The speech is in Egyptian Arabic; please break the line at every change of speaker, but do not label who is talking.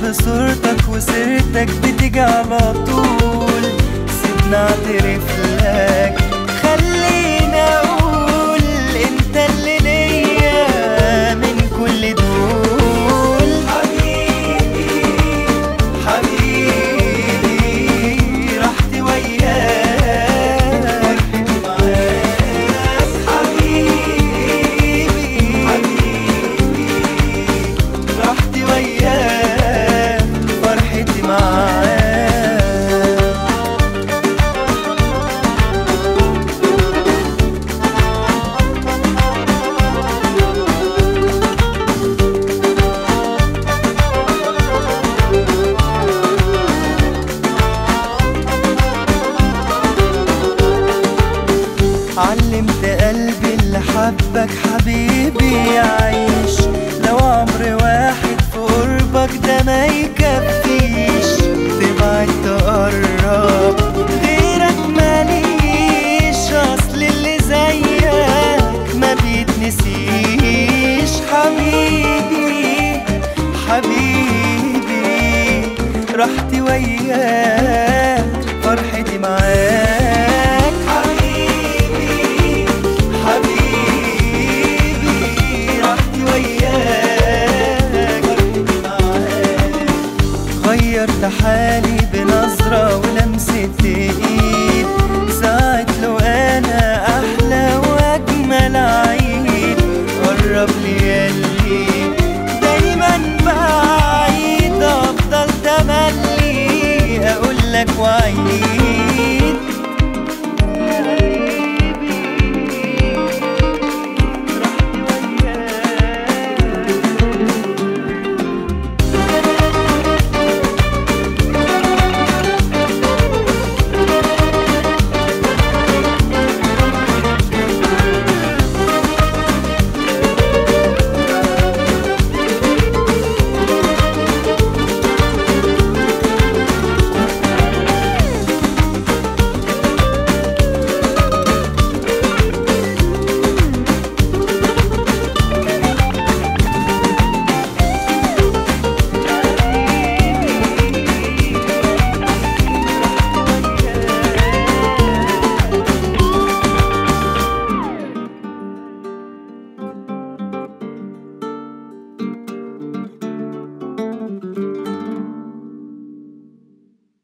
صورتك وسيرتك بتيجي على طول سيبني اعترف لك خليني اقول انت اللي ليا من كل دول حبيبي حبيبي رحت وياك معاك حبيبي حبيبي رحت وياك فرحتي معاك علمت قلبي اللي حبك حبيبي يعيش لو عمر واحد في قربك ده ما يكفيش تبعد تقرب غيرك ماليش اصل اللي زيك ما بيتنسيش حبيبي حبيبي رحت وياك